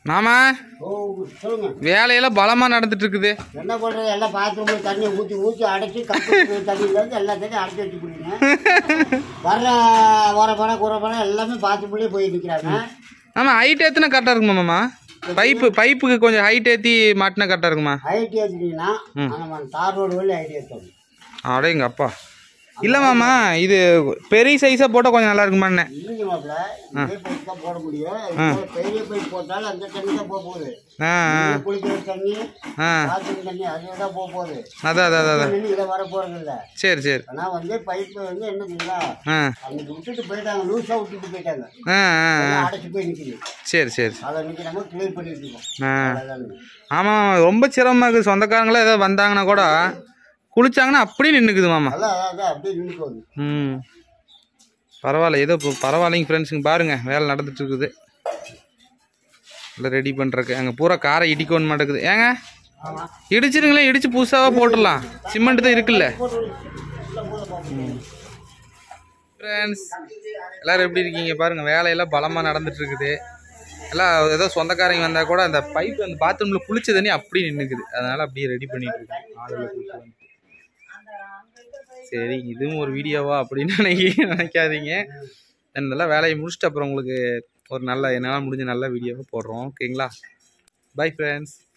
மாமா ஓ சொல்லுங்க வேலையெல்லாம் பலமா நடந்துட்டு இருக்குது என்ன பண்றது எல்லாம் பாத்ரூம் தண்ணியை ஊற்றி ஊற்றி அடைச்சி கப்பு தண்ணியிலேருந்து எல்லா தண்ணியும் அடைச்சி வச்சு குடிங்க வர்ற வர பணம் குற பணம் எல்லாமே பாத்ரூம்லேயே போய் நிற்கிறாங்க ஆமா ஹைட் ஏத்துனா கரெக்டா இருக்குமா மாமா பைப்பு பைப்புக்கு கொஞ்சம் ஹைட் ஏத்தி மாட்டினா கரெக்டா இருக்குமா ஐடி ஏற்றிட்டீங்கன்னா நம்ம தார் ரோடு வழி ஐடி ஏற்றணும் அடே எங்க அப்பா இல்ல மாமா இது பெரிய சைஸா போட்டா கொஞ்சம் நல்லா இருக்குமாண்ணே இல்லைங்க மாப்பிள்ள இதே பைப் தான் போட முடியும் இப்போ பெரிய பைப் போட்டாலும் அந்த தண்ணி தான் போக போகுது ஆ ஆ, இங்க குளிக்கிற தண்ணி ஆ பாத்ரூம் தண்ணி அதுவே தான் போக போகுது அதான் அதான் அதான், அதான் தண்ணி இதில் வர போகிறது இல்லை சரி சரி ஆனால் வந்து பைப்பு வந்து என்ன தெரியுங்களா ஆ அன்னைக்கு விட்டுட்டு போயிட்டாங்க லூஸாக விட்டுட்டு போயிட்டாங்க ஆ ஆ ஆ. எல்லாம் அடைச்சி போய் நிற்கிது சரி சரி அதை இன்னைக்கு நம்ம கிளியர் பண்ணிட்டு இருக்கோம் ஆ அதாங்க. ஆமாம் ரொம்ப சிரமமாக இருக்குது சொந்தக்காரங்களே ஏதாவது வந்தாங்கன்னா கூட குளிச்சாங்கன்னா அப்படியே நின்றுக்குது மாமா அதான் அதான் அதான் அப்படியே நின்றுக்கு வந்து ம் பரவாயில்ல ஏதோ இப்போ பரவாயில்லைங்க ஃப்ரெண்ட்ஸுங்க பாருங்கள் வேலை நடந்துட்டு இருக்குது எல்லாம் ரெடி பண்ணுறக்கு அங்கே பூரா காரை இடிக்கணும் மாட்டேங்குது ஏங்க இடிச்சிருங்களே இடிச்சு புதுசாக போட்டுடலாம் சிமெண்ட் தான் இருக்குல்ல ஃப்ரெண்ட்ஸ் எல்லாரும் எப்படி இருக்கீங்க பாருங்கள் வேலையெல்லாம் பலமாக நடந்துட்டு இருக்குது எல்லாம் ஏதோ சொந்தக்காரங்க வந்தால் கூட அந்த பைப் அந்த பாத்ரூமில் குளிச்ச தண்ணி அப்படியே நின்றுக்குது அதனால் அப்படியே ரெடி பண்ணிட்டு இருக்கேன் ஆளுகளை கூப்பிட்டு வந்து. சரி இதுவும் ஒரு வீடியோவா அப்படின்னு நினைக்க நினைக்காதீங்க இதெல்லாம் வேலையை முடிச்சுட்டு அப்புறம் உங்களுக்கு ஒரு நல்ல என்னால் முடிஞ்ச நல்ல வீடியோவை போடுறோம் ஓகேங்களா பை ஃப்ரெண்ட்ஸ்